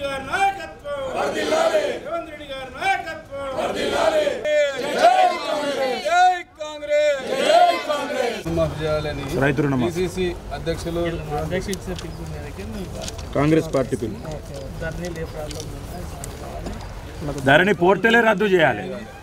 గారి నాయకత్వం రేవంత్ రెడ్డి గారి నాయకత్వం మాఫ్ చేయాలని రైతు రుణమా పిసిసి అధ్యక్షులు కాంగ్రెస్ పార్టీ పిలుపు ధరణి పోర్టలే రద్దు చేయాలి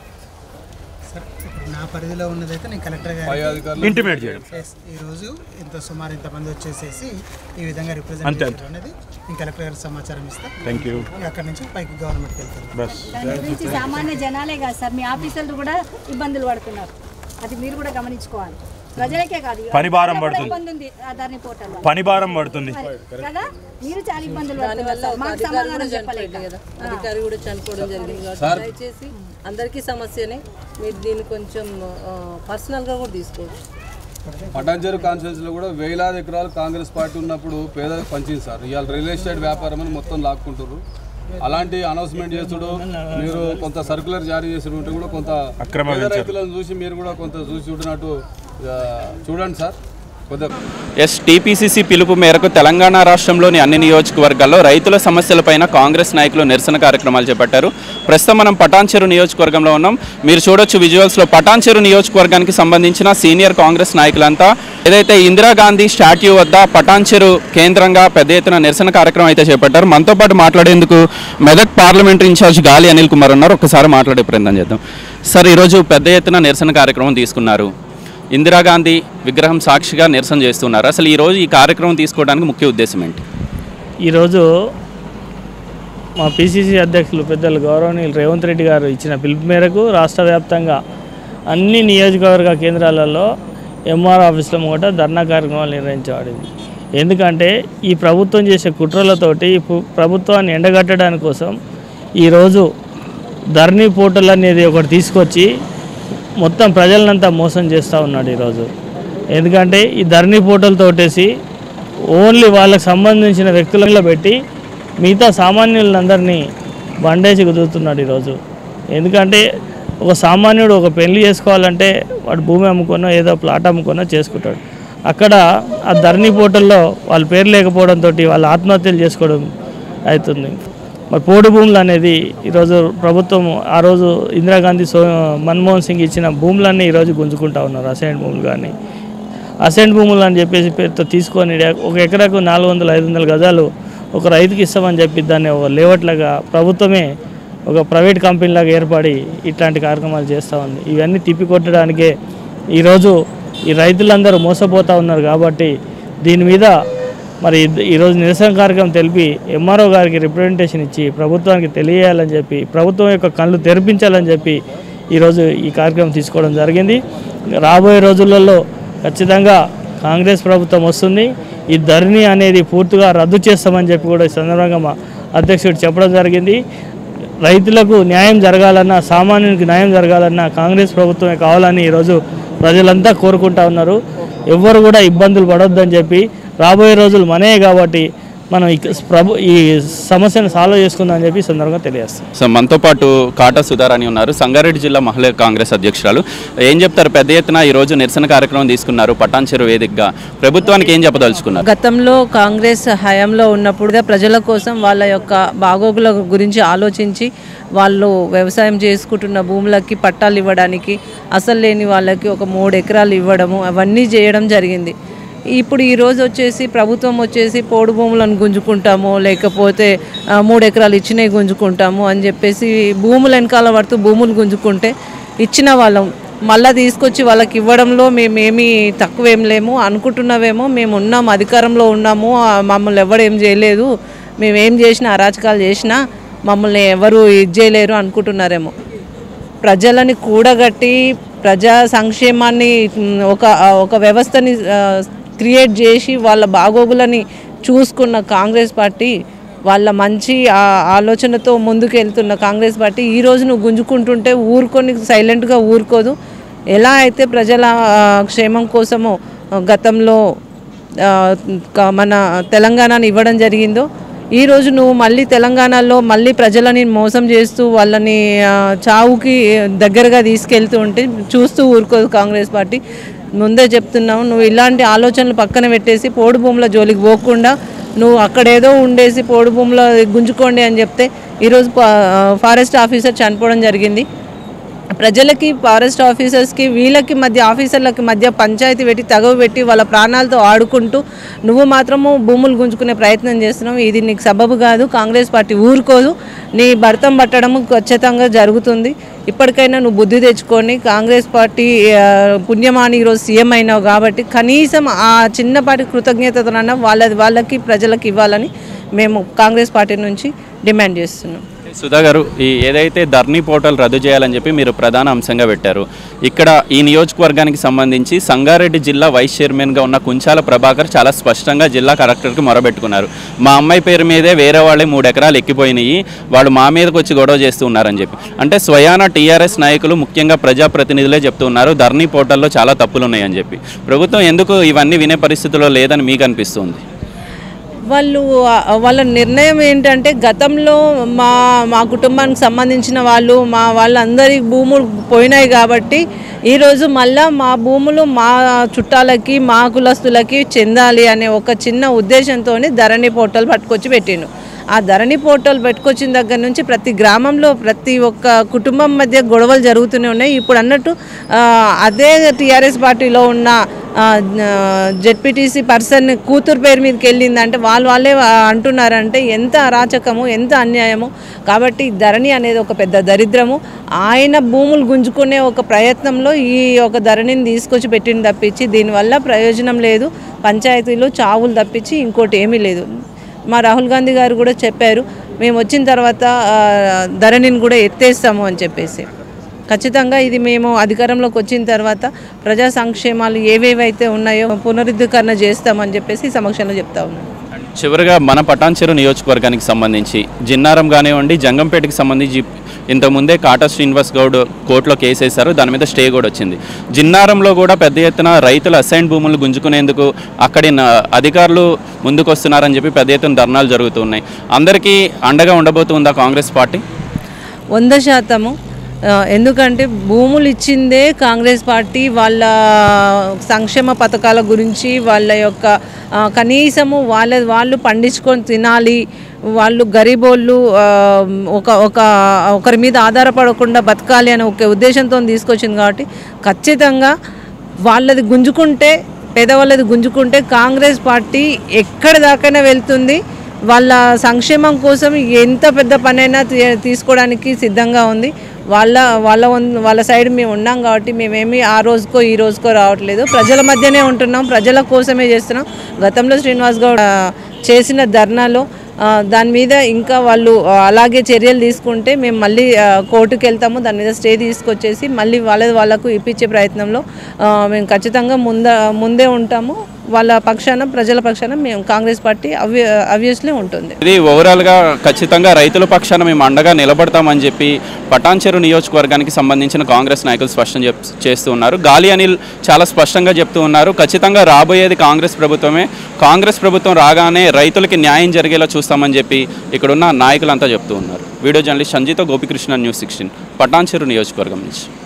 నా పరిధిలో ఉన్నదైతే నేను కలెక్టర్ పై గారు అధికారులు ఇంటిమేట్ చేయడం ఈరోజు ఇంత సుమారు ఇంతమంది వచ్చేసేసి ఈ విధంగా అంతే, రిప్రజెంట్ అంతే. చేయడం అనేది నేను కలెక్టర్ గారికి సమాచారం ఇస్తా థ్యాంక్ యూ అక్కడి నుంచి పైకి గవర్నమెంట్కి వెళ్తాను బస్ దాని గురించి సామాన్య జనాలే కాదు సార్ మీ ఆఫీసర్లు కూడా ఇబ్బందులు పడుతున్నారు అది మీరు కూడా గమనించుకోవాలి ప్రజలకే కాదు పని భారం ఇక్కడ కూడా పడుతుంది. ఇబ్బంది ఉంది ఆ ధరణి పోర్టల్ పని భారం పడుతుంది కదా మీరు చాలా ఇబ్బందులు దానివల్ల పడుతున్నారు ఒక మాకు అధికారి సమాధానం కూడా చెప్పలేక చనిపోయింది కదా అధికారి కూడా చనిపోవడం జరిగింది కాబట్టి దయచేసి అందరికీ సమస్యనే మీరు దీన్ని కొంచెం పర్సనల్గా కూడా తీసుకోవచ్చు పటాంజరు కాన్స్టిట్యూన్స్ లో కూడా వేలాది ఎకరాలు కాంగ్రెస్ పార్టీ ఉన్నప్పుడు పేదలకు పంచింది సార్ ఇవాళ రియల్ ఎస్టేట్ వ్యాపారం అని మొత్తం లాక్కుంటారు అలాంటి అనౌన్స్మెంట్ చేసుడు మీరు కొంత సర్కులర్ జారీ చేసి ఉంటే కూడా కొంత అక్రమ పేద వెంచర్. రైతులను చూసి మీరు కూడా కొంత చూసి చూడనట్టు ఆ, చూడండి సార్ కొంత ఎస్ టీపీసీసీ పిలుపు మేరకు తెలంగాణ రాష్ట్రంలోని అన్ని నియోజకవర్గాల్లో రైతుల సమస్యలపైన కాంగ్రెస్ నాయకులు నిరసన కార్యక్రమాలు చేపట్టారు ప్రస్తుతం మనం పటాన్చెరు నియోజకవర్గంలో ఉన్నాం మీరు చూడొచ్చు విజువల్స్లో పటాన్చెరు నియోజకవర్గానికి సంబంధించిన సీనియర్ కాంగ్రెస్ నాయకులంతా ఏదైతే ఇందిరాగాంధీ స్టాట్యూ వద్ద పటాన్చెరు కేంద్రంగా పెద్ద ఎత్తున నిరసన కార్యక్రమం అయితే చేపట్టారు మనతో పాటు మాట్లాడేందుకు మెదక్ పార్లమెంటరీ ఇన్ఛార్జ్ గాలి అనిల్ కుమార్ ఉన్నారు ఒకసారి మాట్లాడే ప్రయత్నం చేద్దాం సార్ ఈరోజు పెద్ద ఎత్తున నిరసన కార్యక్రమం తీసుకున్నారు ఇందిరాగాంధీ విగ్రహం సాక్షిగా నిరసన చేస్తున్నారు అసలు ఈరోజు ఈ కార్యక్రమం తీసుకోవడానికి ముఖ్య ఉద్దేశం ఏంటి ఈరోజు మా పిసిసి అధ్యక్షులు పెద్దలు గౌరవనీయులు రేవంత్ రెడ్డి గారు ఇచ్చిన పిలుపు మేరకు రాష్ట్ర వ్యాప్తంగా అన్ని నియోజకవర్గ కేంద్రాలలో ఎంఆర్ ఆఫీసుల ముంగట ధర్నా కార్యక్రమాలు నిర్వహించబడింది ఎందుకంటే ఈ ప్రభుత్వం చేసే కుట్రలతోటి ఈ పు- ప్రభుత్వాన్ని ఎండగట్టడానికి కోసం ఈరోజు ధరణి పోర్టల్ అనేది ఒకటి తీసుకొచ్చి మొత్తం ప్రజలనంతా మోసం చేస్తూ ఉన్నాడు ఈరోజు ఎందుకంటే ఈ ధరణి పోర్టల్ తోటేసి ఓన్లీ వాళ్ళకి సంబంధించిన వ్యక్తులలో పెట్టి మిగతా సామాన్యులందరినీ బండేసి కుదురుతున్నాడు ఈరోజు ఎందుకంటే ఒక సామాన్యుడు ఒక పెళ్లి చేసుకోవాలంటే వాడు భూమి అమ్ముకునో ఏదో ప్లాట్ అమ్ముకునో చేసుకుంటాడు అక్కడ ఆ ధరణి పోర్టల్లో వాళ్ళ పేరు లేకపోవడంతో వాళ్ళు ఆత్మహత్యలు చేసుకోవడం అవుతుంది మరి పోడు భూములు అనేది ఈరోజు ప్రభుత్వం ఆ రోజు ఇందిరాగాంధీ సో మన్మోహన్ సింగ్ ఇచ్చిన భూములన్నీ ఈరోజు గుంజుకుంటా ఉన్నారు అసైన్ భూములు కానీ అసెంట్ భూములు అని చెప్పేసి పేరుతో తీసుకొని ఒక ఎకరాకు నాలుగు వందల ఐదు వందల గజాలు ఒక రైతుకి ఇస్తామని చెప్పి దాన్ని ఒక లేవట్లాగా ప్రభుత్వమే ఒక ప్రైవేట్ కంపెనీ లాగా ఏర్పడి ఇట్లాంటి కార్యక్రమాలు చేస్తూ ఉంది ఇవన్నీ తిప్పికొట్టడానికే ఈరోజు ఈ రైతులందరూ మోసపోతూ ఉన్నారు కాబట్టి దీని మీద మరి ఇద్- ఈరోజు నిరసన కార్యక్రమం తెలిపి ఎంఆర్ఓ గారికి రిప్రజెంటేషన్ ఇచ్చి ప్రభుత్వానికి తెలియజేయాలని చెప్పి ప్రభుత్వం యొక్క కళ్ళు తెరిపించాలని చెప్పి ఈరోజు ఈ కార్యక్రమం తీసుకోవడం జరిగింది రాబోయే రోజులలో ఖచ్చితంగా కాంగ్రెస్ ప్రభుత్వం వస్తుంది ఈ ధరణి అనేది పూర్తిగా రద్దు చేస్తామని చెప్పి కూడా ఈ సందర్భంగా మా అధ్యక్షుడు చెప్పడం జరిగింది రైతులకు న్యాయం జరగాలన్నా సామాన్యునికి న్యాయం జరగాలన్నా కాంగ్రెస్ ప్రభుత్వమే కావాలని ఈరోజు ప్రజలంతా కోరుకుంటా ఉన్నారు ఎవ్వరు కూడా ఇబ్బందులు పడొద్దని చెప్పి రాబోయే రోజులు మనయే కాబట్టి మనం ఈ ప్రభు ఈ సమస్యను సాల్వ్ చేసుకుందామని చెప్పి ఈ సందర్భంగా తెలియజేస్తాం సో మనతో పాటు కాటా సుధారాణి ఉన్నారు సంగారెడ్డి జిల్లా మహిళా కాంగ్రెస్ అధ్యక్షురాలు ఏం చెప్తారు పెద్ద ఎత్తున ఈరోజు నిరసన కార్యక్రమం తీసుకున్నారు పటాన్చెరు వేదికగా ప్రభుత్వానికి ఏం చెప్పదలుచుకున్నారు గతంలో కాంగ్రెస్ హయాంలో ఉన్నప్పుడు ప్రజల కోసం వాళ్ళ యొక్క బాగోగుల గురించి ఆలోచించి వాళ్ళు వ్యవసాయం చేసుకుంటున్న భూములకి పట్టాలు ఇవ్వడానికి అసలు లేని వాళ్ళకి ఒక మూడు ఎకరాలు ఇవ్వడము అవన్నీ చేయడం జరిగింది ఇప్పుడు ఈ రోజు వచ్చేసి ప్రభుత్వం వచ్చేసి పోడు భూములను గుంజుకుంటాము లేకపోతే ఆ, మూడు ఎకరాలు ఇచ్చినవి గుంజుకుంటాము అని చెప్పేసి భూములు వెనకాల పడుతూ భూములు గుంజుకుంటే ఇచ్చిన వాళ్ళం మళ్ళీ తీసుకొచ్చి వాళ్ళకి ఇవ్వడంలో మేమేమి తక్కువేం లేము అనుకుంటున్నావేమో మేము ఉన్నాం అధికారంలో ఉన్నాము ఆ, మమ్మల్ని ఎవరు ఏం చేయలేదు మేము ఏం చేసినా అరాచకాలు చేసినా మమ్మల్ని ఎవరు ఇది చేయలేరు అనుకుంటున్నారేమో ప్రజలని కూడగట్టి ప్రజా సంక్షేమాన్ని మ్, ఒక ఒక వ్యవస్థని క్రియేట్ చేసి వాళ్ళ బాగోగులని చూసుకున్న కాంగ్రెస్ పార్టీ వాళ్ళ మంచి ఆ- ఆలోచనతో ముందుకు వెళ్తున్న కాంగ్రెస్ పార్టీ ఈ రోజు నువ్వు గుంజుకుంటుంటే ఊరుకొని సైలెంట్గా ఊరుకోదు ఎలా అయితే ప్రజల ఆ, క్షేమం కోసమో ఆ, గతంలో ఆ, క- మన తెలంగాణని ఇవ్వడం జరిగిందో ఈ రోజు నువ్వు మళ్ళీ తెలంగాణలో మళ్ళీ ప్రజలని మోసం చేస్తూ వాళ్ళని ఆ, చావుకి దగ్గరగా తీసుకెళ్తూ ఉంటే చూస్తూ ఊరుకోదు కాంగ్రెస్ పార్టీ ముందే చెప్తున్నాము నువ్వు ఇలాంటి ఆలోచనలు పక్కన పెట్టేసి పోడు భూముల జోలికి పోకుండా నువ్వు అక్కడేదో ఉండేసి పోడు భూములో గుంజుకోండి అని చెప్తే ఈరోజు పా- ఫారెస్ట్ ఆఫీసర్ చనిపోవడం జరిగింది ప్రజలకి ఫారెస్ట్ ఆఫీసర్స్కి వీళ్ళకి మధ్య ఆఫీసర్లకి మధ్య పంచాయతీ పెట్టి తగవు పెట్టి వాళ్ళ ప్రాణాలతో ఆడుకుంటూ నువ్వు మాత్రము భూములు గుంజుకునే ప్రయత్నం చేస్తున్నావు ఇది నీకు సబబు కాదు కాంగ్రెస్ పార్టీ ఊరుకోదు నీ భర్తం పట్టడం ఖచ్చితంగా జరుగుతుంది ఇప్పటికైనా నువ్వు బుద్ధి తెచ్చుకొని కాంగ్రెస్ పార్టీ ఆ, పుణ్యమాని ఈరోజు సీఎం అయినావు కాబట్టి కనీసం ఆ చిన్నపాటి కృతజ్ఞతతోనన్నా వాళ్ళ వాళ్ళకి ప్రజలకు ఇవ్వాలని మేము కాంగ్రెస్ పార్టీ నుంచి డిమాండ్ చేస్తున్నాం సుధా గారు ఈ ఏదైతే ధర్నీ పోర్టల్ రద్దు చేయాలని చెప్పి మీరు ప్రధాన అంశంగా పెట్టారు ఇక్కడ ఈ నియోజకవర్గానికి సంబంధించి సంగారెడ్డి జిల్లా వైస్ చైర్మన్గా ఉన్న కుంచాల ప్రభాకర్ చాలా స్పష్టంగా జిల్లా కలెక్టర్కి మొరబెట్టుకున్నారు మా అమ్మాయి పేరు మీదే వేరే వాళ్ళే మూడు ఎకరాలు ఎక్కిపోయినాయి వాళ్ళు మా మీదకి వచ్చి గొడవ చేస్తూ ఉన్నారని చెప్పి అంటే స్వయాన టీఆర్ఎస్ నాయకులు ముఖ్యంగా ప్రజాప్రతినిధులే చెప్తూ ఉన్నారు ధర్నీ పోర్టల్లో చాలా తప్పులు ఉన్నాయని చెప్పి ప్రభుత్వం ఎందుకు ఇవన్నీ వినే పరిస్థితిలో లేదని మీకు అనిపిస్తుంది వాళ్ళు ఆ, వాళ్ళ నిర్ణయం ఏంటంటే గతంలో మా మా కుటుంబానికి సంబంధించిన వాళ్ళు మా వాళ్ళందరి భూములు పోయినాయి కాబట్టి ఈరోజు మళ్ళా మా భూములు మా చుట్టాలకి మా కులస్తులకి చెందాలి అనే ఒక చిన్న ఉద్దేశంతో ధరణి పోర్టల్ పట్టుకొచ్చి పెట్టిండు ఆ ధరణి పోర్టల్ పెట్టుకొచ్చిన దగ్గర నుంచి ప్రతి గ్రామంలో ప్రతి ఒక్క కుటుంబం మధ్య గొడవలు జరుగుతూనే ఉన్నాయి ఇప్పుడు అన్నట్టు ఆ, అదే టీఆర్ఎస్ పార్టీలో ఉన్న జెడ్పీటీసీ పర్సన్ కూతురు పేరు మీదకి వెళ్ళిందంటే వాళ్ళు వాళ్ళే ఆ, అంటున్నారంటే ఎంత అరాచకము ఎంత అన్యాయము కాబట్టి ఈ ధరణి అనేది ఒక పెద్ద దరిద్రము ఆయన భూములు గుంజుకునే ఒక ప్రయత్నంలో ఈ ఒక ధరణిని తీసుకొచ్చి పెట్టింది తప్పించి దీనివల్ల ప్రయోజనం లేదు పంచాయతీలో చావులు తప్పించి ఇంకోటి ఏమీ లేదు మా రాహుల్ గాంధీ గారు కూడా చెప్పారు మేము వచ్చిన తర్వాత ఆ, ధరణిని కూడా ఎత్తేస్తాము అని చెప్పేసి ఖచ్చితంగా ఇది మేము అధికారంలోకి వచ్చిన తర్వాత ప్రజా సంక్షేమాలు ఏవేవైతే ఉన్నాయో పునరుద్ధీకరణ చేస్తామని చెప్పేసి ఈ సమక్షంలో చెప్తా ఉన్నాను చివరిగా మన పటాన్చెరు నియోజకవర్గానికి సంబంధించి జిన్నారం కానివ్వండి జంగంపేటకి సంబంధించి ఇంతకుముందే కాటా శ్రీనివాస్ గౌడ్ కోర్టులో కేసు వేశారు దాని మీద స్టే కూడా వచ్చింది జిన్నారంలో కూడా పెద్ద ఎత్తున రైతుల అసైన్ భూములు గుంజుకునేందుకు అక్కడి న- అధికారులు ముందుకు వస్తున్నారని చెప్పి పెద్ద ఎత్తున ధర్నాలు జరుగుతున్నాయి అందరికీ అండగా ఉండబోతుందా కాంగ్రెస్ పార్టీ వంద శాతము ఆ, ఎందుకంటే భూములు ఇచ్చిందే కాంగ్రెస్ పార్టీ వాళ్ళ సంక్షేమ పథకాల గురించి వాళ్ళ యొక్క ఆ, కనీసము వాళ్ళ వాళ్ళు పండించుకొని తినాలి వాళ్ళు గరీబోళ్ళు ఆ, ఒక ఒక ఒకరి మీద ఆధారపడకుండా బతకాలి అనే ఒక ఉద్దేశంతో తీసుకొచ్చింది కాబట్టి ఖచ్చితంగా వాళ్ళది గుంజుకుంటే పేదవాళ్ళది గుంజుకుంటే కాంగ్రెస్ పార్టీ ఎక్కడి దాకానే వెళ్తుంది వాళ్ళ సంక్షేమం కోసం ఎంత పెద్ద పనైనా తీ- తీసుకోవడానికి సిద్ధంగా ఉంది వాళ్ళ వాళ్ళ వన్- వాళ్ళ సైడ్ మేము ఉన్నాం కాబట్టి మేమేమి ఆ రోజుకో ఈ రోజుకో రావట్లేదు ప్రజల మధ్యనే ఉంటున్నాం ప్రజల కోసమే చేస్తున్నాం గతంలో శ్రీనివాస్ గౌడ్ ఆ, చేసిన ధర్నాలో ఆ, దాని మీద ఇంకా వాళ్ళు ఆ, అలాగే చర్యలు తీసుకుంటే మేము మళ్ళీ ఆ, కోర్టుకు వెళ్తాము దాని మీద స్టే తీసుకొచ్చేసి మళ్ళీ వాళ్ళ వాళ్ళకు ఇప్పించే ప్రయత్నంలో ఆ, మేము ఖచ్చితంగా ముంద ముందే ఉంటాము వాళ్ళ పక్షాన ప్రజల పక్షాన మేము కాంగ్రెస్ పార్టీ అవ్య అవ్యస్లీ ఉంటుంది ఇది ఓవరాల్గా ఖచ్చితంగా రైతుల పక్షాన మేము అండగా నిలబడతామని చెప్పి పటాన్చెరు నియోజకవర్గానికి సంబంధించిన కాంగ్రెస్ నాయకులు స్పష్టం చెప్ చేస్తూ ఉన్నారు గాలి అనిల్ చాలా స్పష్టంగా చెప్తూ ఉన్నారు ఖచ్చితంగా రాబోయేది కాంగ్రెస్ ప్రభుత్వమే కాంగ్రెస్ ప్రభుత్వం రాగానే రైతులకి న్యాయం జరిగేలా చూస్తామని చెప్పి ఇక్కడున్న నాయకులంతా చెప్తూ ఉన్నారు video journalist Sanjeeta Gopikrishna news sixteen Patancheru నియోజకవర్గం నుంచి